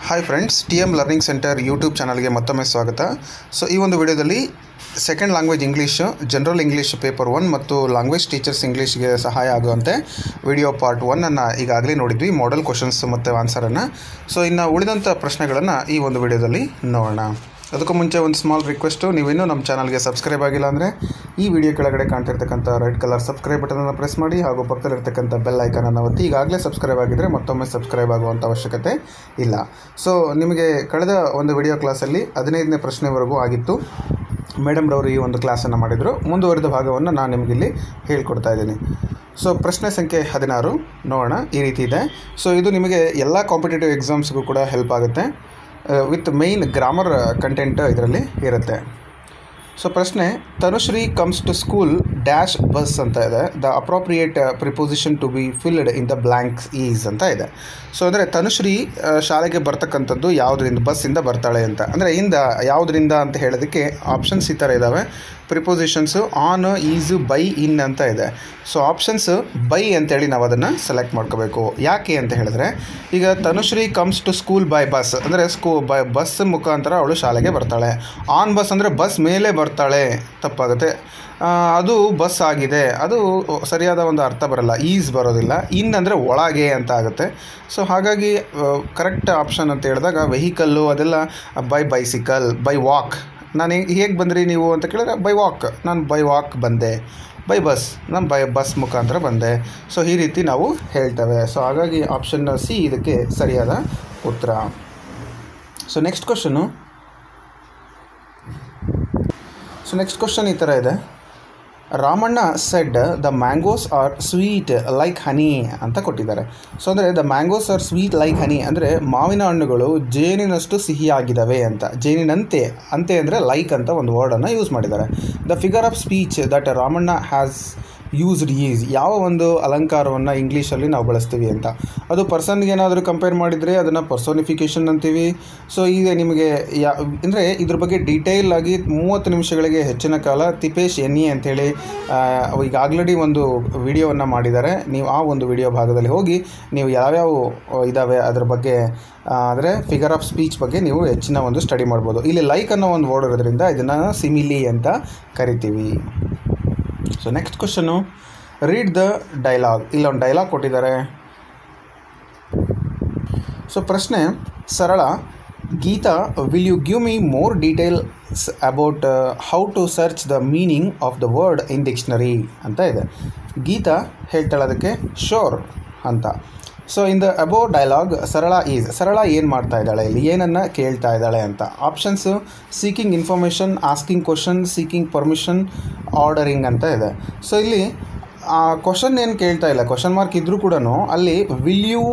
Hi friends T M learning centre YouTube ಚಾನಲ್ಗೆ ಮತ್ತೊಮ್ಮೆ ಸ್ವಾಗತ ಸೊ ಈ ಒಂದು ವಿಡಿಯೋದಲ್ಲಿ second language English general English paper one ಮತ್ತು ಲ್ಯಾಂಗ್ವೇಜ್ ಟೀಚರ್ಸ್ ಇಂಗ್ಲೀಷ್ಗೆ ಸಹಾಯ ಆಗುವಂತೆ ವಿಡಿಯೋ ಪಾರ್ಟ್ ಒನ್ನನ್ನು ಈಗಾಗಲೇ ನೋಡಿದ್ವಿ ಮಾಡೆಲ್ ಕ್ವಶನ್ಸ್ ಮತ್ತು ಆನ್ಸರನ್ನು ಸೊ ಇನ್ನು ಉಳಿದಂಥ ಪ್ರಶ್ನೆಗಳನ್ನು ಈ ಒಂದು ವಿಡಿಯೋದಲ್ಲಿ ನೋಡೋಣ ಅದಕ್ಕೂ ಮುಂಚೆ ಒಂದು ಸ್ಮಾಲ್ ರಿಕ್ವೆಸ್ಟು ನೀವಿನ್ನೂ ನಮ್ಮ ಚಾನಲ್ಗೆ ಸಬ್ಸ್ಕ್ರೈಬ್ ಆಗಿಲ್ಲ ಅಂದರೆ ಈ ವಿಡಿಯೋ ಕೆಳಗಡೆ ಕಾಣ್ತಿರ್ತಕ್ಕಂಥ ರೆಡ್ ಕಲರ್ ಸಬ್ಸ್ಕ್ರೈಬ್ ಬಟನನ್ನು ಪ್ರೆಸ್ ಮಾಡಿ ಹಾಗೂ ಪಕ್ಕದಲ್ಲಿರ್ತಕ್ಕಂಥ ಬೆಲ್ ಐಕನನ್ನು ಒತ್ತಿ ಈಗಾಗಲೇ ಸಬ್ಸ್ಕ್ರೈಬ್ ಆಗಿದ್ದರೆ ಮತ್ತೊಮ್ಮೆ ಸಬ್ಸ್ಕ್ರೈಬ್ ಆಗುವಂಥ ಅವಶ್ಯಕತೆ ಇಲ್ಲ ಸೊ ನಿಮಗೆ ಕಳೆದ ಒಂದು ವಿಡಿಯೋ ಕ್ಲಾಸಲ್ಲಿ ಹದಿನೈದನೇ ಪ್ರಶ್ನೆವರೆಗೂ ಆಗಿತ್ತು ಮೇಡಮ್ರವರು ಈ ಒಂದು ಕ್ಲಾಸನ್ನು ಮಾಡಿದರು ಮುಂದುವರೆದ ಭಾಗವನ್ನು ನಾನು ನಿಮಗಿಲ್ಲಿ ಹೇಳ್ಕೊಡ್ತಾ ಇದ್ದೀನಿ ಸೊ ಪ್ರಶ್ನೆ ಸಂಖ್ಯೆ ಹದಿನಾರು ನೋಡೋಣ ಈ ರೀತಿ ಇದೆ ಸೊ ಇದು ನಿಮಗೆ ಎಲ್ಲ ಕಾಂಪಿಟೇಟಿವ್ ಎಕ್ಸಾಮ್ಸ್ಗೂ ಕೂಡ ಹೆಲ್ಪ್ ಆಗುತ್ತೆ ವಿತ್ ಮೈನ್ ಗ್ರಾಮರ್ ಕಂಟೆಂಟ್ ಇದರಲ್ಲಿ ಇರುತ್ತೆ ಸೊ ಪ್ರಶ್ನೆ Tanushree comes to school dash bus ಅಂತ ಇದೆ the appropriate preposition to be filled in the blanks is ಅಂತ ಇದೆ ಸೊ ಅಂದರೆ ತನುಶ್ರೀ ಆ, ಶಾಲೆಗೆ ಬರ್ತಕ್ಕಂಥದ್ದು ಯಾವುದರಿಂದ ಬಸ್ಸಿಂದ ಬರ್ತಾಳೆ ಅಂತ ಅಂದರೆ ಇಂದ ಯಾವುದರಿಂದ ಅಂತ ಹೇಳೋದಕ್ಕೆ ಆಪ್ಷನ್ಸ್ ಈ ಥರ ಇದ್ದಾವೆ ಪ್ರಿಪೊಸಿಷನ್ಸು ಆನ್ ಈಸು ಬೈ ಇನ್ ಅಂತ ಇದೆ ಸೊ ಆಪ್ಷನ್ಸ್ ಬೈ ಅಂತೇಳಿ ನಾವು ಅದನ್ನು ಸೆಲೆಕ್ಟ್ ಮಾಡ್ಕೋಬೇಕು ಯಾಕೆ ಅಂತ ಹೇಳಿದ್ರೆ ಈಗ Tanushree comes to school by bus ಅಂದರೆ ಸ್ಕೂ ಬೈ ಬಸ್ ಮುಖಾಂತರ ಅವಳು ಶಾಲೆಗೆ ಬರ್ತಾಳೆ ಆನ್ ಬಸ್ ಅಂದರೆ ಬಸ್ ಮೇಲೆ ಬರ್ತಾಳೆ ತಪ್ಪಾಗುತ್ತೆ ಆ, ಅದು ಬಸ್ ಆಗಿದೆ ಅದು ಸರಿಯಾದ ಒಂದು ಅರ್ಥ ಬರಲ್ಲ ಈಸ್ ಬರೋದಿಲ್ಲ ಇನ್ ಅಂದರೆ ಒಳಗೆ ಅಂತ ಆಗುತ್ತೆ ಸೊ ಹಾಗಾಗಿ ಕರೆಕ್ಟ್ ಆಪ್ಷನ್ ಅಂತ ಹೇಳಿದಾಗ ವೆಹಿಕಲ್ಲು ಅದೆಲ್ಲ ಬೈ ಬೈಸಿಕಲ್ ಬೈ ವಾಕ್ ನಾನು ಹೇಗೆ ಬಂದ್ರಿ ನೀವು ಅಂತ ಕೇಳಿದ್ರೆ ಬೈ ವಾಕ್ ನಾನು ಬೈ ವಾಕ್ ಬಂದೆ ಬೈ ಬಸ್ ನಾನು ಬೈ ಬಸ್ ಮುಖಾಂತರ ಬಂದೆ ಸೊ ಈ ರೀತಿ ನಾವು ಹೇಳ್ತೇವೆ ಸೊ ಹಾಗಾಗಿ ಆಪ್ಷನ್ ಸಿ ಇದಕ್ಕೆ ಸರಿಯಾದ ಉತ್ತರ so next question so next question ಈ ಥರ ಇದೆ Ramanna said the mangoes are sweet like honey ಅಂತ ಕೊಟ್ಟಿದ್ದಾರೆ ಸೊ ಅಂದರೆ the mangoes are sweet like honey ಅಂದರೆ ಮಾವಿನ ಹಣ್ಣುಗಳು ಜೇನಿನಷ್ಟು ಸಿಹಿಯಾಗಿದ್ದಾವೆ ಅಂತ ಜೇನಿನಂತೆ ಅಂತೆ ಅಂದರೆ ಲೈಕ್ ಅಂತ ಒಂದು ವರ್ಡನ್ನು ಯೂಸ್ ಮಾಡಿದ್ದಾರೆ the figure of speech that Ramanna has used is ಯಾವ ಒಂದು ಅಲಂಕಾರವನ್ನು ಇಂಗ್ಲೀಷಲ್ಲಿ ನಾವು ಬಳಸ್ತೀವಿ ಅಂತ ಅದು ಪರ್ಸನ್ಗೆ ಏನಾದರೂ ಕಂಪೇರ್ ಮಾಡಿದರೆ ಅದನ್ನು ಪರ್ಸೋನಿಫಿಕೇಷನ್ ಅಂತೀವಿ ಸೊ ಈಗ ನಿಮಗೆ ಯಾ ಅಂದರೆ ಇದ್ರ ಬಗ್ಗೆ ಡೀಟೇಲ್ ಆಗಿ ಮೂವತ್ತು ನಿಮಿಷಗಳಿಗೆ ಹೆಚ್ಚಿನ ಕಾಲ ತಿಪೇಶ್ ಎನ್ ಇ ಅಂಥೇಳಿ ಈಗ ಆಲ್ರೆಡಿ ಒಂದು ವಿಡಿಯೋವನ್ನು ಮಾಡಿದ್ದಾರೆ ನೀವು ಆ ಒಂದು ವಿಡಿಯೋ ಭಾಗದಲ್ಲಿ ಹೋಗಿ ನೀವು ಯಾವ್ಯಾವ ಇದ್ದಾವೆ ಅದ್ರ ಬಗ್ಗೆ ಅಂದರೆ ಫಿಗರ್ ಆಫ್ ಸ್ಪೀಚ್ ಬಗ್ಗೆ ನೀವು ಹೆಚ್ಚಿನ ಒಂದು ಸ್ಟಡಿ ಮಾಡ್ಬೋದು ಇಲ್ಲಿ ಲೈಕ್ ಅನ್ನೋ ಒಂದು ವರ್ಡ್ ಇರೋದ್ರಿಂದ ಇದನ್ನು ಸಿಮಿಲಿ ಅಂತ ಕರಿತೀವಿ so next question read the dialogue ಇಲ್ಲೊಂದು ಡೈಲಾಗ್ ಕೊಟ್ಟಿದ್ದಾರೆ ಸೊ ಪ್ರಶ್ನೆ Sarala Geeta will you give me more details about how to search the meaning of the word in dictionary ಅಂತ ಇದೆ ಗೀತಾ ಹೇಳ್ತಾಳೆ ಅದಕ್ಕೆ ಶೋರ್ ಅಂತ so in the above dialogue Sarala is Sarala ಏನು ಮಾಡ್ತಾ ಇದ್ದಾಳೆ ಇಲ್ಲಿ ಏನನ್ನು ಕೇಳ್ತಾ ಇದ್ದಾಳೆ ಅಂತ options seeking information asking question seeking permission ordering ಅಂತ ಇದೆ ಸೊ ಇಲ್ಲಿ ಆ ಕ್ವಶನ್ ಏನು ಕೇಳ್ತಾ ಇಲ್ಲ ಕ್ವಶನ್ ಮಾರ್ಕ್ ಇದ್ದರೂ ಕೂಡ ಅಲ್ಲಿ will you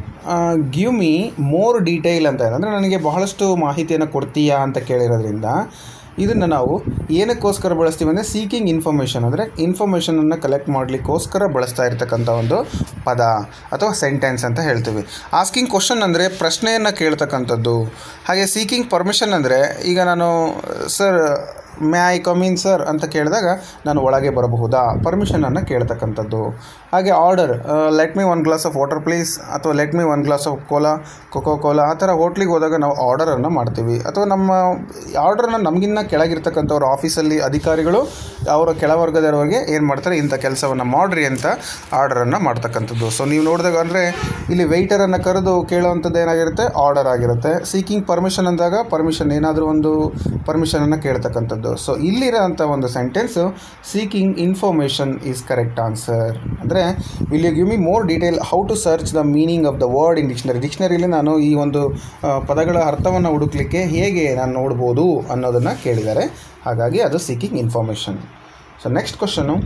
give me more detail ಅಂತ ಇದೆ ಅಂದರೆ ನನಗೆ ಬಹಳಷ್ಟು ಮಾಹಿತಿಯನ್ನು ಕೊಡ್ತೀಯಾ ಅಂತ ಕೇಳಿರೋದ್ರಿಂದ ಇದನ್ನು ನಾವು ಏನಕ್ಕೋಸ್ಕರ ಬಳಸ್ತೀವಿ ಅಂದರೆ ಸೀಕಿಂಗ್ ಇನ್ಫಾರ್ಮೇಷನ್ ಅಂದರೆ ಇನ್ಫಾರ್ಮೇಷನನ್ನು ಕಲೆಕ್ಟ್ ಮಾಡಲಿಕ್ಕೋಸ್ಕರ ಬಳಸ್ತಾ ಇರ್ತಕ್ಕಂಥ ಒಂದು ಪದ ಅಥವಾ ಸೆಂಟೆನ್ಸ್ ಅಂತ ಹೇಳ್ತೀವಿ ಆಸ್ಕಿಂಗ್ ಕ್ವಶನ್ ಅಂದರೆ ಪ್ರಶ್ನೆಯನ್ನು ಕೇಳ್ತಕ್ಕಂಥದ್ದು ಹಾಗೆ ಸೀಕಿಂಗ್ ಪರ್ಮಿಷನ್ ಅಂದರೆ ಈಗ ನಾನು sir may I come in sir ಅಂತ ಕೇಳಿದಾಗ ನಾನು ಒಳಗೆ ಬರಬಹುದಾ ಪರ್ಮಿಷನನ್ನು ಕೇಳ್ತಕ್ಕಂಥದ್ದು ಹಾಗೆ order let me one glass of water please ಅಥವಾ let me one glass of cola Coca Cola ಆ ಥರ ಹೋಟ್ಲಿಗೆ ಹೋದಾಗ ನಾವು ಆರ್ಡರನ್ನು ಮಾಡ್ತೀವಿ ಅಥವಾ ನಮ್ಮ ಆರ್ಡರ್ನ ನಮಗಿನ್ನ ಕೆಳಗಿರ್ತಕ್ಕಂಥವ್ರು ಆಫೀಸಲ್ಲಿ ಅಧಿಕಾರಿಗಳು ಅವರ ಕೆಳವರ್ಗದವರಿಗೆ ಏನು ಮಾಡ್ತಾರೆ ಇಂಥ ಕೆಲಸವನ್ನು ಮಾಡಿರಿ ಅಂತ ಆರ್ಡರನ್ನು ಮಾಡ್ತಕ್ಕಂಥದ್ದು ಸೊ ನೀವು ನೋಡಿದಾಗ ಅಂದರೆ ಇಲ್ಲಿ ವೆಯ್ಟರನ್ನು ಕರೆದು ಕೇಳುವಂಥದ್ದು ಏನಾಗಿರುತ್ತೆ ಆರ್ಡರ್ ಆಗಿರುತ್ತೆ ಸೀಕಿಂಗ್ ಪರ್ಮಿಷನ್ ಅಂದಾಗ ಪರ್ಮಿಷನ್ ಏನಾದರೂ ಒಂದು ಪರ್ಮಿಷನನ್ನು ಕೇಳ್ತಕ್ಕಂಥದ್ದು ಸೊ ಇಲ್ಲಿರೋಂಥ ಒಂದು sentence seeking information is correct answer ಅಂದರೆ will you give me more detail how to search the meaning of the word in dictionary ಡಿಕ್ಷನರಿಲಿ ನಾನು ಈ ಒಂದು ಆ, ಪದಗಳ ಅರ್ಥವನ್ನು ಹುಡುಕ್ಲಿಕ್ಕೆ ಹೇಗೆ ನಾನು ನೋಡ್ಬೋದು ಅನ್ನೋದನ್ನು ಕೇಳಿದ್ದಾರೆ ಹಾಗಾಗಿ ಅದು seeking information so next question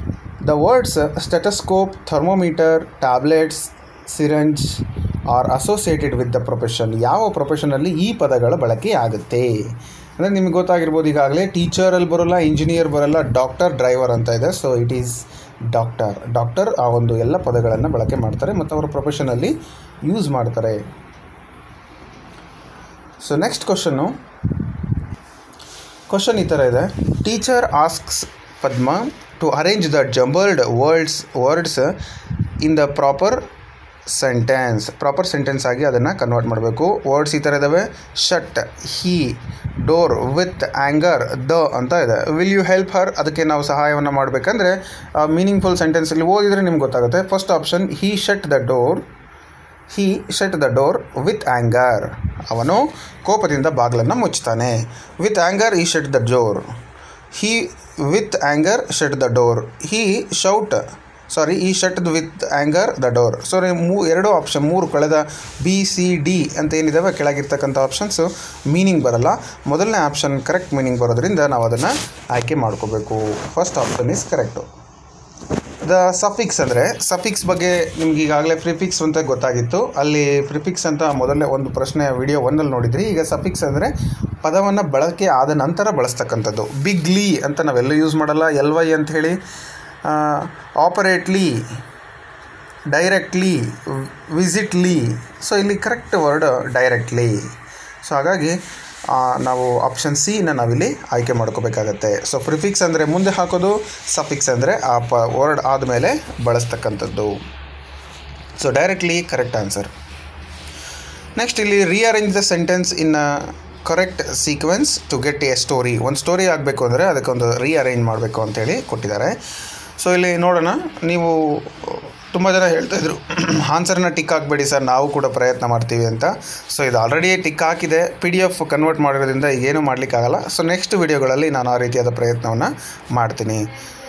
the words stethoscope thermometer tablets syringe are associated with the profession ಯಾವ ಪ್ರೊಫೆಷನಲ್ಲಿ ಈ ಪದಗಳ ಬಳಕೆ ಆಗುತ್ತೆ ಅಂದರೆ ನಿಮಗೆ ಗೊತ್ತಾಗಿರ್ಬೋದು ಈಗಾಗಲೇ ಟೀಚರಲ್ಲಿ ಬರೋಲ್ಲ ಇಂಜಿನಿಯರ್ ಬರೋಲ್ಲ ಡಾಕ್ಟರ್ ಡ್ರೈವರ್ ಅಂತ ಇದೆ so it is doctor doctor ಆ ಒಂದು ಎಲ್ಲ ಪದಗಳನ್ನು ಬಳಕೆ ಮಾಡ್ತಾರೆ ಮತ್ತು ಅವರ ಪ್ರೊಫೆಷನಲ್ಲಿ ಯೂಸ್ ಮಾಡ್ತಾರೆ ಸೊ ನೆಕ್ಸ್ಟ್ ಕ್ವಶನ್ನು ಕ್ವಶನ್ ಈ ಥರ ಇದೆ teacher asks Padma to arrange the jumbled words words in the proper sentence proper sentence ಆಗಿ ಅದನ್ನು ಕನ್ವರ್ಟ್ ಮಾಡಬೇಕು ವರ್ಡ್ಸ್ ಈ ಥರ ಇದ್ದಾವೆ shut he door with anger the ಅಂತ ಇದೆ ವಿಲ್ ಯು ಹೆಲ್ಪ್ ಹರ್ ಅದಕ್ಕೆ ನಾವು ಸಹಾಯವನ್ನು ಮಾಡಬೇಕಂದ್ರೆ ಮೀನಿಂಗ್ಫುಲ್ ಸೆಂಟೆನ್ಸಲ್ಲಿ ಓದಿದರೆ ನಿಮ್ಗೆ ಗೊತ್ತಾಗುತ್ತೆ first option he shut the door he shut the door with anger ಅವನು ಕೋಪದಿಂದ ಬಾಗಿಲನ್ನು ಮುಚ್ತಾನೆ ವಿತ್ ಆ್ಯಂಗರ್ ಈ shut the door he with anger shut the door he shout sorry ಈ shut with anger the door so ಮೂ ಎರಡು option ಮೂರು ಕಳೆದ ಬಿ ಸಿ ಡಿ ಅಂತ ಏನಿದಾವೆ ಕೆಳಗಿರ್ತಕ್ಕಂಥ ಆಪ್ಷನ್ಸು ಮೀನಿಂಗ್ ಬರಲ್ಲ ಮೊದಲನೇ ಆಪ್ಷನ್ ಕರೆಕ್ಟ್ ಮೀನಿಂಗ್ ಬರೋದ್ರಿಂದ ನಾವು ಅದನ್ನು ಆಯ್ಕೆ ಮಾಡ್ಕೋಬೇಕು first option is correct the suffix ಅಂದರೆ ಸಫಿಕ್ಸ್ ಬಗ್ಗೆ ನಿಮ್ಗೆ ಈಗಾಗಲೇ ಪ್ರಿಫಿಕ್ಸ್ ಅಂತ ಗೊತ್ತಾಗಿತ್ತು ಅಲ್ಲಿ ಪ್ರಿಫಿಕ್ಸ್ ಅಂತ ಮೊದಲನೇ ಒಂದು ಪ್ರಶ್ನೆ ವಿಡಿಯೋ ಒಂದಲ್ಲಿ ನೋಡಿದ್ರಿ ಈಗ ಸಫಿಕ್ಸ್ ಅಂದರೆ ಪದವನ್ನು ಬಳಕೆ ಆದ ನಂತರ ಬಳಸ್ತಕ್ಕಂಥದ್ದು ಬಿಗ್ಲಿ ಅಂತ ನಾವೆಲ್ಲ ಯೂಸ್ ಮಾಡಲ್ಲ ಎಲ್ ವೈ ಅಂತ ಹೇಳಿ ಆಪರೇಟ್ಲಿ ಡೈರೆಕ್ಟ್ಲಿ ವಿಸಿಟ್ಲಿ ಸೊ ಇಲ್ಲಿ ಕರೆಕ್ಟ್ ವರ್ಡ್ ಡೈರೆಕ್ಟ್ಲಿ ಸೊ ಹಾಗಾಗಿ ನಾವು ಆಪ್ಷನ್ ಸಿನ ನಾವಿಲ್ಲಿ ಆಯ್ಕೆ ಮಾಡ್ಕೋಬೇಕಾಗತ್ತೆ ಸೊ ಪ್ರಿಫಿಕ್ಸ್ ಅಂದರೆ ಮುಂದೆ ಹಾಕೋದು ಸಫಿಕ್ಸ್ ಅಂದರೆ ಆ ಪ ವರ್ಡ್ ಆದಮೇಲೆ ಬಳಸ್ತಕ್ಕಂಥದ್ದು so directly correct answer next ಇಲ್ಲಿ rearrange the sentence in correct sequence to get a story ಒಂದು ಸ್ಟೋರಿ ಆಗಬೇಕು ಅಂದರೆ ಅದಕ್ಕೊಂದು ರೀಅರೇಂಜ್ ಮಾಡಬೇಕು ಅಂತೇಳಿ ಕೊಟ್ಟಿದ್ದಾರೆ ಸೊ ಇಲ್ಲಿ ನೋಡೋಣ ನೀವು ತುಂಬ ಜನ ಹೇಳ್ತಾಯಿದ್ರು ಆನ್ಸರ್ನ ಟಿಕ್ ಹಾಕಬೇಡಿ ಸರ್ ನಾವು ಕೂಡ ಪ್ರಯತ್ನ ಮಾಡ್ತೀವಿ ಅಂತ ಸೊ ಇದು ಆಲ್ರೆಡಿ ಟಿಕ್ ಹಾಕಿದೆ ಪಿ ಡಿ ಎಫ್ ಕನ್ವರ್ಟ್ ಮಾಡಿರೋದ್ರಿಂದ ಈಗೇನು ಮಾಡಲಿಕ್ಕಾಗಲ್ಲ ಸೊ ನೆಕ್ಸ್ಟ್ ವಿಡಿಯೋಗಳಲ್ಲಿ ನಾನು ಆ ರೀತಿಯಾದ ಪ್ರಯತ್ನವನ್ನು ಮಾಡ್ತೀನಿ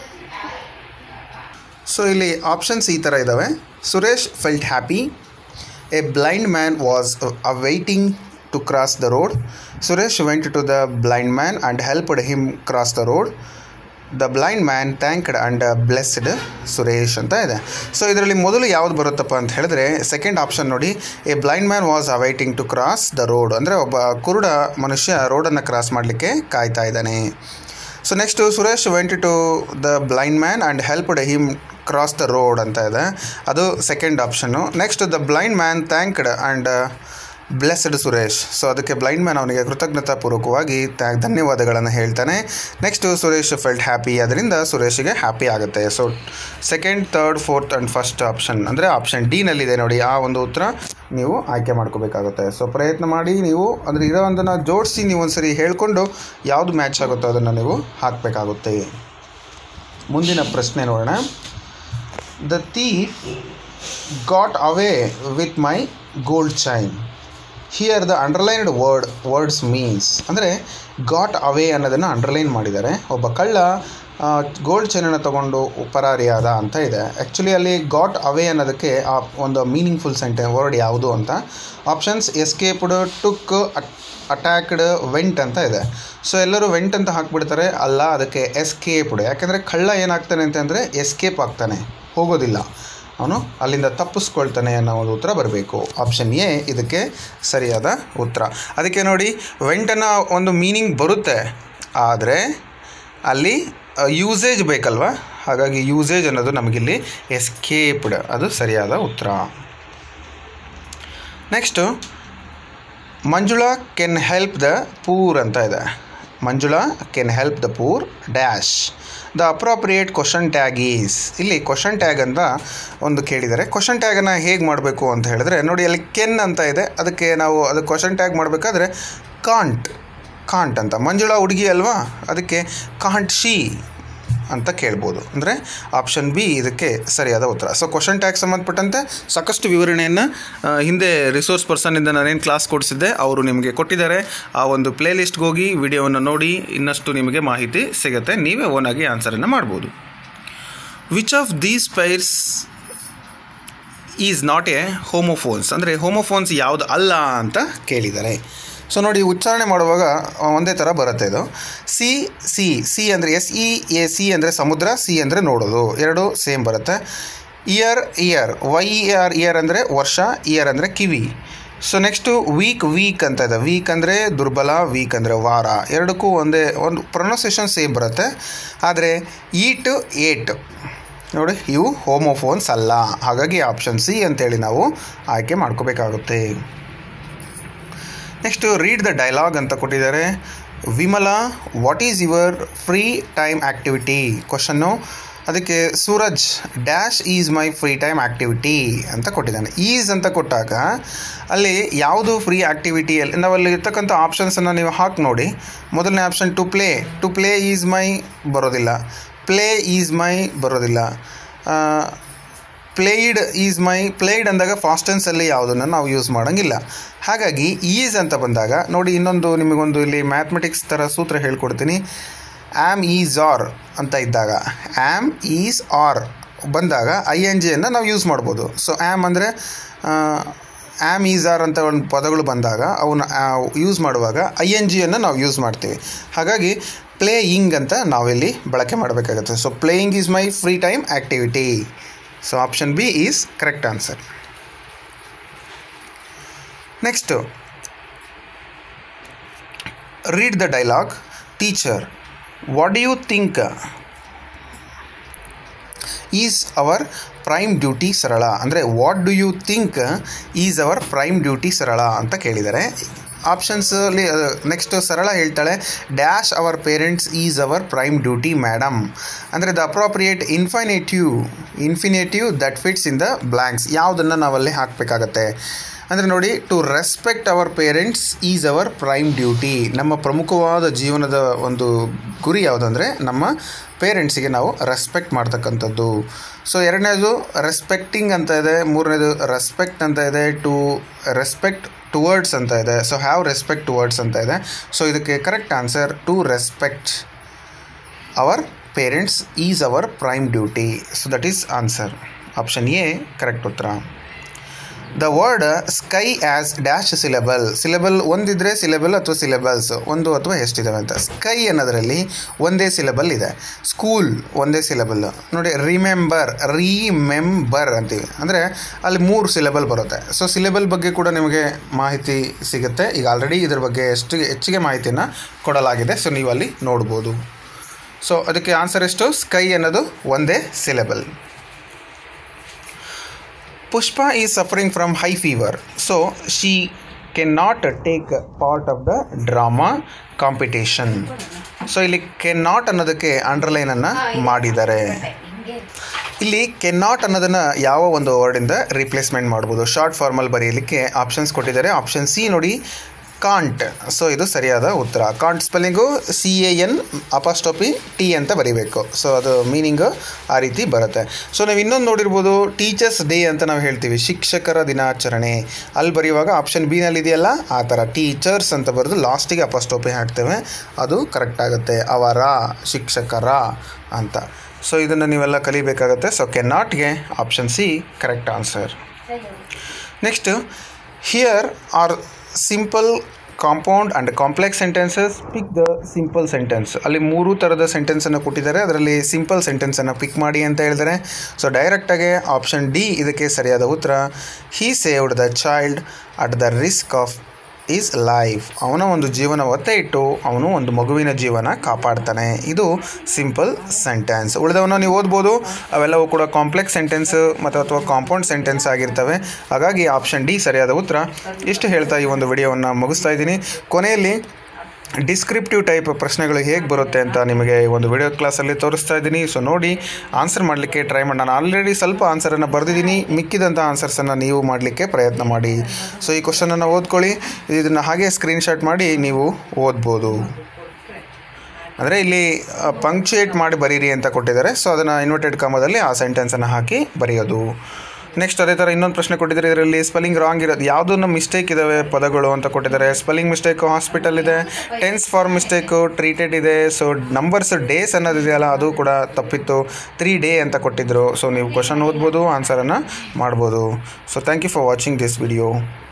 ಸೊ ಇಲ್ಲಿ ಆಪ್ಷನ್ಸ್ ಈ ಥರ ಇದ್ದಾವೆ Suresh felt happy a blind man was awaiting to cross the road Suresh went to the blind man and helped him cross the road the blind man thanked and blessed Suresh ಅಂತ ಇದೆ ಸೊ ಇದರಲ್ಲಿ ಮೊದಲು ಯಾವ್ದು ಬರುತ್ತಪ್ಪ ಅಂತ ಹೇಳಿದ್ರೆ ಸೆಕೆಂಡ್ ಆಪ್ಷನ್ ನೋಡಿ a blind man was awaiting to cross the road ಅಂದರೆ ಒಬ್ಬ ಕುರುಡ ಮನುಷ್ಯ ರೋಡನ್ನು ಕ್ರಾಸ್ ಮಾಡಲಿಕ್ಕೆ ಕಾಯ್ತಾ ಇದ್ದಾನೆ so next Suresh went to the blind man and helped him cross the road ಅಂತ ಇದೆ ಅದು second option next the blind man thanked and blessed Suresh so ಅದಕ್ಕೆ ಬ್ಲೈಂಡ್ ಮ್ಯಾನ್ ಅವನಿಗೆ ಕೃತಜ್ಞತಾಪೂರ್ವಕವಾಗಿ ಥ್ಯಾ ಧನ್ಯವಾದಗಳನ್ನು ಹೇಳ್ತಾನೆ ನೆಕ್ಸ್ಟು ಸುರೇಶ್ ಫೆಲ್ಟ್ ಹ್ಯಾಪಿ ಅದರಿಂದ ಸುರೇಶ್ಗೆ ಹ್ಯಾಪಿ ಆಗುತ್ತೆ so second third fourth and first option ಅಂದರೆ ಆಪ್ಷನ್ ಡಿನಲ್ಲಿದೆ ನೋಡಿ ಆ ಒಂದು ಉತ್ತರ ನೀವು ಆಯ್ಕೆ ಮಾಡ್ಕೋಬೇಕಾಗುತ್ತೆ ಸೊ ಪ್ರಯತ್ನ ಮಾಡಿ ನೀವು ಅಂದರೆ ಇರೋದನ್ನು ಜೋಡಿಸಿ ನೀವು ಒಂದ್ಸರಿ ಹೇಳ್ಕೊಂಡು ಯಾವುದು ಮ್ಯಾಚ್ ಆಗುತ್ತೋ ಅದನ್ನು ನೀವು ಹಾಕಬೇಕಾಗುತ್ತೆ ಮುಂದಿನ ಪ್ರಶ್ನೆ ನೋಡೋಣ the thief got away with my gold chain here the underlined word words means ಅಂದರೆ ಗಾಟ್ ಅವೇ ಅನ್ನೋದನ್ನು ಅಂಡರ್ಲೈನ್ ಮಾಡಿದ್ದಾರೆ ಒಬ್ಬ ಕಳ್ಳ ಗೋಲ್ಡ್ ಚೈನನ್ನು ತಗೊಂಡು ಪರಾರಿಯಾದ ಅಂತ ಇದೆ ಆ್ಯಕ್ಚುಲಿ ಅಲ್ಲಿ ಗಾಟ್ ಅವೇ ಅನ್ನೋದಕ್ಕೆ ಆ ಒಂದು ಮೀನಿಂಗ್ಫುಲ್ ಸೆಂಟೆನ್ಸ್ ವರ್ಡ್ ಯಾವುದು ಅಂತ options escaped took attacked went ಅಂತ ಇದೆ ಸೊ ಎಲ್ಲರೂ ವೆಂಟ್ ಅಂತ ಹಾಕ್ಬಿಡ್ತಾರೆ ಅಲ್ಲ ಅದಕ್ಕೆ ಎಸ್ಕೇಪ್ಡ್ ಯಾಕೆಂದರೆ ಕಳ್ಳ ಏನಾಗ್ತಾನೆ ಅಂತಂದರೆ ಎಸ್ಕೇಪ್ ಆಗ್ತಾನೆ ಹೋಗೋದಿಲ್ಲ ಅವನು ಅಲ್ಲಿಂದ ತಪ್ಪಿಸ್ಕೊಳ್ತಾನೆ ಅನ್ನೋ ಒಂದು ಉತ್ತರ ಬರಬೇಕು ಆಪ್ಷನ್ ಎ ಇದಕ್ಕೆ ಸರಿಯಾದ ಉತ್ತರ ಅದಕ್ಕೆ ನೋಡಿ ವೆಂಟನ್ನು ಒಂದು ಮೀನಿಂಗ್ ಬರುತ್ತೆ ಆದರೆ ಅಲ್ಲಿ ಯೂಸೇಜ್ ಬೇಕಲ್ವ ಹಾಗಾಗಿ ಯೂಸೇಜ್ ಅನ್ನೋದು ನಮಗಿಲ್ಲಿ ಎಸ್ಕೇಪ್ಡ್ ಅದು ಸರಿಯಾದ ಉತ್ತರ next Manjula can help the poor ಅಂತ ಇದೆ Manjula can help the poor dash the appropriate question tag is ಇಲ್ಲಿ ಕ್ವಶನ್ ಟ್ಯಾಗ್ ಅಂತ ಒಂದು ಕೇಳಿದ್ದಾರೆ ಕ್ವಶನ್ ಟ್ಯಾಗನ್ನು ಹೇಗೆ ಮಾಡಬೇಕು ಅಂತ ಹೇಳಿದ್ರೆ ನೋಡಿ ಅಲ್ಲಿ ಕೆನ್ ಅಂತ ಇದೆ ಅದಕ್ಕೆ ನಾವು ಅದು ಕ್ವಶನ್ ಟ್ಯಾಗ್ ಮಾಡಬೇಕಾದ್ರೆ ಕಾಂಟ್ ಕಾಂಟ್ ಅಂತ ಮಂಜುಳಾ ಹುಡುಗಿ ಅಲ್ವಾ ಅದಕ್ಕೆ ಕಾಂಟ್ ಶಿ ಅಂತ ಕೇಳ್ಬೋದು ಅಂದರೆ ಆಪ್ಷನ್ ಬಿ ಇದಕ್ಕೆ ಸರಿಯಾದ ಉತ್ತರ ಸೊ ಕ್ವಶನ್ ಟ್ಯಾಗ್ ಸಂಬಂಧಪಟ್ಟಂತೆ ಸಾಕಷ್ಟು ವಿವರಣೆಯನ್ನು ಹಿಂದೆ ರಿಸೋರ್ಸ್ ಪರ್ಸನ್ನಿಂದ ನಾನೇನು ಕ್ಲಾಸ್ ಕೊಡಿಸಿದ್ದೆ ಅವರು ನಿಮಗೆ ಕೊಟ್ಟಿದ್ದಾರೆ ಆ ಒಂದು ಪ್ಲೇ ಲಿಸ್ಟ್ಗೆ ಹೋಗಿ ವಿಡಿಯೋವನ್ನು ನೋಡಿ ಇನ್ನಷ್ಟು ನಿಮಗೆ ಮಾಹಿತಿ ಸಿಗುತ್ತೆ ನೀವೇ ಓನಾಗಿ ಆನ್ಸರನ್ನು ಮಾಡ್ಬೋದು which of these pairs is not a homophones ಅಂದರೆ ಹೋಮೋಫೋನ್ಸ್ ಯಾವುದು ಅಲ್ಲ ಅಂತ ಕೇಳಿದ್ದಾರೆ ಸೊ ನೋಡಿ ಉಚ್ಚಾರಣೆ ಮಾಡುವಾಗ ಒಂದೇ ಥರ ಬರುತ್ತೆ ಇದು ಸಿ ಸಿ ಸಿ ಅಂದರೆ ಎಸ್ ಇ ಎ ಸಿ ಅಂದರೆ ಸಮುದ್ರ ಸಿ ಅಂದರೆ ನೋಡೋದು ಎರಡು ಸೇಮ್ ಬರುತ್ತೆ year ear Y E R year ಅಂದರೆ ವರ್ಷ ಇಯರ್ ಅಂದರೆ ಕಿವಿ ಸೊ ನೆಕ್ಸ್ಟು ವೀಕ್ ವೀಕ್ ಅಂತ ಇದೆ ವೀಕ್ ಅಂದರೆ ದುರ್ಬಲ ವೀಕ್ ಅಂದರೆ ವಾರ ಎರಡಕ್ಕೂ ಒಂದೇ ಒಂದು ಪ್ರೊನೌನ್ಸೇಷನ್ ಸೇಮ್ ಬರುತ್ತೆ ಆದರೆ ಈಟ್ ಏಟ್ ನೋಡಿ ಇವು ಹೋಮೋಫೋನ್ಸ್ ಅಲ್ಲ ಹಾಗಾಗಿ ಆಪ್ಷನ್ ಸಿ ಅಂತೇಳಿ ನಾವು ಆಯ್ಕೆ ಮಾಡ್ಕೋಬೇಕಾಗುತ್ತೆ ನೆಕ್ಸ್ಟು ರೀಡ್ ದ ಡೈಲಾಗ್ ಅಂತ ಕೊಟ್ಟಿದ್ದಾರೆ Vimala what is your free time activity question ಅದಕ್ಕೆ Suraj dash is my free time activity ಅಂತ ಕೊಟ್ಟಿದ್ದಾನೆ ಈಸ್ ಅಂತ ಕೊಟ್ಟಾಗ ಅಲ್ಲಿ ಯಾವುದು ಫ್ರೀ ಆ್ಯಕ್ಟಿವಿಟಿ ಅಲ್ಲಿ ನಾವಲ್ಲಿ ಇರ್ತಕ್ಕಂಥ ಆಪ್ಷನ್ಸನ್ನು ನೀವು ಹಾಕಿ ನೋಡಿ ಮೊದಲನೇ option to play to play is my ಬರೋದಿಲ್ಲ ಪ್ಲೇ ಈಸ್ ಮೈ ಬರೋದಿಲ್ಲ ಪ್ಲೇಯ್ಡ್ ಈಸ್ ಮೈ ಪ್ಲೇಯ್ಡ್ ಅಂದಾಗ ಫಾಸ್ಟೆನ್ಸಲ್ಲಿ ಯಾವುದನ್ನು ನಾವು ಯೂಸ್ ಮಾಡೋಂಗಿಲ್ಲ ಹಾಗಾಗಿ ಈಸ್ ಅಂತ ಬಂದಾಗ ನೋಡಿ ಇನ್ನೊಂದು ನಿಮಗೊಂದು ಇಲ್ಲಿ ಮ್ಯಾಥಮೆಟಿಕ್ಸ್ ಥರ ಸೂತ್ರ ಹೇಳ್ಕೊಡ್ತೀನಿ ಆ್ಯಮ್ ಈಸ್ ಆರ್ ಅಂತ ಇದ್ದಾಗ ಆ್ಯಮ್ ಈಸ್ ಆರ್ ಬಂದಾಗ ಐ ಎನ್ ಜಿಯನ್ನು ನಾವು ಯೂಸ್ ಮಾಡ್ಬೋದು ಸೊ ಆ್ಯಮ್ ಅಂದರೆ ಆ್ಯಮ್ ಈಸ್ ಆರ್ ಅಂತ ಒಂದು ಪದಗಳು ಬಂದಾಗ ಅವನ್ನ ಯೂಸ್ ಮಾಡುವಾಗ ಐ ಎನ್ ಜಿಯನ್ನು ನಾವು ಯೂಸ್ ಮಾಡ್ತೀವಿ ಹಾಗಾಗಿ ಪ್ಲೇಯಿಂಗ್ ಅಂತ ನಾವಿಲ್ಲಿ ಬಳಕೆ ಮಾಡಬೇಕಾಗುತ್ತೆ so playing is my free time activity so option B is correct answer next read the dialogue teacher what do you think is our prime duty Sarala ಅಂದರೆ what do you think is our prime duty Sarala ಅಂತ ಕೇಳಿದ್ದಾರೆ ಆಪ್ಷನ್ಸಲ್ಲಿ next Sarala ಹೇಳ್ತಾಳೆ dash our parents is our prime duty madam ಅಂದರೆ the appropriate infinitive infinitive that fits in the blanks ಯಾವುದನ್ನು ನಾವಲ್ಲಿ ಹಾಕಬೇಕಾಗತ್ತೆ ಅಂದರೆ ನೋಡಿ to respect our parents is our prime duty ನಮ್ಮ ಪ್ರಮುಖವಾದ ಜೀವನದ ಒಂದು ಗುರಿ ಯಾವುದಂದರೆ ನಮ್ಮ ಪೇರೆಂಟ್ಸಿಗೆ ನಾವು ರೆಸ್ಪೆಕ್ಟ್ ಮಾಡ್ತಕ್ಕಂಥದ್ದು ಸೊ ಎರಡನೇದು ರೆಸ್ಪೆಕ್ಟಿಂಗ್ ಅಂತ ಇದೆ ಮೂರನೇದು ರೆಸ್ಪೆಕ್ಟ್ ಅಂತ ಇದೆ ಟು ರೆಸ್ಪೆಕ್ಟ್ ಟುವರ್ಡ್ಸ್ ಅಂತ ಇದೆ ಸೊ ಹ್ಯಾವ್ ರೆಸ್ಪೆಕ್ಟ್ ಟುವರ್ಡ್ಸ್ ಅಂತ ಇದೆ ಸೊ ಇದಕ್ಕೆ correct answer to respect our parents is our prime duty so that is answer option A correct ಉತ್ತರ the word sky as dash syllable syllable ಒಂದಿದ್ರೆ syllable ಅಥವಾ syllables ಒಂದು ಅಥವಾ ಎಷ್ಟಿದಾವೆ ಅಂತ sky ಅನ್ನೋದರಲ್ಲಿ ಒಂದೇ ಸಿಲೆಬಲ್ ಇದೆ ಸ್ಕೂಲ್ ಒಂದೇ ಸಿಲೆಬಲ್ ನೋಡಿ ರಿಮೆಂಬರ್ ರೀಮೆಂಬರ್ ಅಂತೀವಿ ಅಂದರೆ ಅಲ್ಲಿ ಮೂರು ಸಿಲೆಬಲ್ ಬರುತ್ತೆ ಸೊ ಸಿಲೆಬಲ್ ಬಗ್ಗೆ ಕೂಡ ನಿಮಗೆ ಮಾಹಿತಿ ಸಿಗುತ್ತೆ ಈಗ ಆಲ್ರೆಡಿ ಇದ್ರ ಬಗ್ಗೆ ಎಷ್ಟು ಹೆಚ್ಚಿಗೆ ಮಾಹಿತಿಯನ್ನು ಕೊಡಲಾಗಿದೆ ಸೊ ನೀವು ಅಲ್ಲಿ ನೋಡ್ಬೋದು ಸೊ ಅದಕ್ಕೆ ಆನ್ಸರ್ ಎಷ್ಟು ಸ್ಕೈ ಅನ್ನೋದು ಒಂದೇ syllable Pushpa is suffering from high fever, so she cannot take part of the drama competition. So ಇಲ್ಲಿ ಕೆನ್ ನಾಟ್ ಅನ್ನೋದಕ್ಕೆ ಅಂಡರ್ಲೈನನ್ನು ಮಾಡಿದ್ದಾರೆ ಇಲ್ಲಿ ಕೆನ್ ನಾಟ್ ಅನ್ನೋದನ್ನು ಯಾವ ಒಂದು ವರ್ಡಿಂದ ರಿಪ್ಲೇಸ್ಮೆಂಟ್ ಮಾಡ್ಬೋದು ಶಾರ್ಟ್ ಫಾರ್ಮಲ್ಲಿ ಬರೆಯಲಿಕ್ಕೆ ಆಪ್ಷನ್ಸ್ ಕೊಟ್ಟಿದ್ದಾರೆ ಆಪ್ಷನ್ ಸಿ ನೋಡಿ ಕಾಂಟ್ ಸೊ ಇದು ಸರಿಯಾದ ಉತ್ತರ can't spelling C A N apostrophe T ಅಂತ ಬರೀಬೇಕು ಸೊ ಅದು ಮೀನಿಂಗು ಆ ರೀತಿ ಬರುತ್ತೆ ಸೊ ನಾವು ಇನ್ನೊಂದು ನೋಡಿರ್ಬೋದು ಟೀಚರ್ಸ್ ಡೇ ಅಂತ ನಾವು ಹೇಳ್ತೀವಿ ಶಿಕ್ಷಕರ ದಿನಾಚರಣೆ ಅಲ್ಲಿ ಬರೆಯುವಾಗ ಆಪ್ಷನ್ ಬಿನಲ್ಲಿ ಇದೆಯಲ್ಲ ಆ ಥರ ಟೀಚರ್ಸ್ ಅಂತ ಬರೆದು ಲಾಸ್ಟಿಗೆ ಅಪಾಸ್ಟೋಪಿ ಹಾಕ್ತೇವೆ ಅದು ಕರೆಕ್ಟ್ ಆಗುತ್ತೆ ಅವರ ಶಿಕ್ಷಕರ ಅಂತ ಸೊ ಇದನ್ನು ನೀವೆಲ್ಲ ಕಲಿಬೇಕಾಗತ್ತೆ ಸೊ ಕೆನ್ ನಾಟ್ಗೆ option C correct answer next here are simple compound and complex sentences pick the simple sentence ಅಲ್ಲಿ ಮೂರು ಥರದ ಸೆಂಟೆನ್ಸನ್ನು ಕೊಟ್ಟಿದ್ದಾರೆ ಅದರಲ್ಲಿ ಸಿಂಪಲ್ ಸೆಂಟೆನ್ಸನ್ನು ಪಿಕ್ ಮಾಡಿ ಅಂತ ಹೇಳಿದ್ದಾರೆ ಸೊ ಡೈರೆಕ್ಟಾಗಿ ಆಪ್ಷನ್ ಡಿ ಇದಕ್ಕೆ ಸರಿಯಾದ ಉತ್ತರ he saved the child at the risk of his life ಅವನ ಒಂದು ಜೀವನ ಒತ್ತೆ ಇಟ್ಟು ಅವನು ಒಂದು ಮಗುವಿನ ಜೀವನ ಕಾಪಾಡ್ತಾನೆ ಇದು ಸಿಂಪಲ್ ಸೆಂಟೆನ್ಸ್ ಉಳಿದವನ್ನ ನೀವು ಓದ್ಬೋದು ಅವೆಲ್ಲವೂ ಕೂಡ ಕಾಂಪ್ಲೆಕ್ಸ್ ಸೆಂಟೆನ್ಸ್ ಮತ್ತು ಅಥವಾ ಕಾಂಪೌಂಡ್ ಸೆಂಟೆನ್ಸ್ ಆಗಿರ್ತವೆ ಹಾಗಾಗಿ ಆಪ್ಷನ್ ಡಿ ಸರಿಯಾದ ಉತ್ತರ ಇಷ್ಟು ಹೇಳ್ತಾ ಈ ಒಂದು ವಿಡಿಯೋವನ್ನು ಮುಗಿಸ್ತಾ ಇದ್ದೀನಿ ಕೊನೆಯಲ್ಲಿ ಡಿಸ್ಕ್ರಿಪ್ಟಿವ್ ಟೈಪ್ ಪ್ರಶ್ನೆಗಳು ಹೇಗೆ ಬರುತ್ತೆ ಅಂತ ನಿಮಗೆ ಒಂದು ವಿಡಿಯೋ ಕ್ಲಾಸಲ್ಲಿ ತೋರಿಸ್ತಾ ಇದ್ದೀನಿ ಸೊ ನೋಡಿ ಆನ್ಸರ್ ಮಾಡಲಿಕ್ಕೆ ಟ್ರೈ ಮಾಡಿ ನಾನು ಆಲ್ರೆಡಿ ಸ್ವಲ್ಪ ಆನ್ಸರನ್ನು ಬರೆದಿದ್ದೀನಿ ಮಿಕ್ಕಿದಂಥ ಆನ್ಸರ್ಸನ್ನು ನೀವು ಮಾಡಲಿಕ್ಕೆ ಪ್ರಯತ್ನ ಮಾಡಿ ಸೊ ಈ ಕ್ವಶನನ್ನು ಓದ್ಕೊಳ್ಳಿ ಇದನ್ನು ಹಾಗೆ ಸ್ಕ್ರೀನ್ಶಾಟ್ ಮಾಡಿ ನೀವು ಓದ್ಬೋದು ಅಂದರೆ ಇಲ್ಲಿ ಪಂಕ್ಚುಯೇಟ್ ಮಾಡಿ ಬರೀರಿ ಅಂತ ಕೊಟ್ಟಿದ್ದಾರೆ ಸೊ ಅದನ್ನು ಇನ್ವರ್ಟೆಡ್ ಕಾಮದಲ್ಲಿ ಆ ಸೆಂಟೆನ್ಸನ್ನು ಹಾಕಿ ಬರೆಯೋದು ನೆಕ್ಸ್ಟ್ ಅದೇ ಥರ ಇನ್ನೊಂದು ಪ್ರಶ್ನೆ ಕೊಟ್ಟಿದ್ದಾರೆ ಇದರಲ್ಲಿ ಸ್ಪೆಲ್ಲಿಂಗ್ ರಾಂಗ್ ಇರೋದು ಯಾವುದನ್ನು ಮಿಸ್ಟೇಕ್ ಇದ್ದಾವೆ ಪದಗಳು ಅಂತ ಕೊಟ್ಟಿದ್ದಾರೆ ಸ್ಪೆಲ್ಲಿಂಗ್ ಮಿಸ್ಟೇಕು ಹಾಸ್ಪಿಟಲ್ ಇದೆ ಟೆನ್ಸ್ ಫಾರ್ ಮಿಸ್ಟೇಕು ಟ್ರೀಟೆಡ್ ಇದೆ ಸೊ ನಂಬರ್ಸ್ ಡೇಸ್ ಅನ್ನೋದಿದೆಯಲ್ಲ ಅದು ಕೂಡ ತಪ್ಪಿತ್ತು ತ್ರೀ ಡೇ ಅಂತ ಕೊಟ್ಟಿದ್ದರು ಸೊ ನೀವು ಕ್ವಶನ್ ಓದ್ಬೋದು ಆನ್ಸರನ್ನು ಮಾಡ್ಬೋದು so thank you for watching this video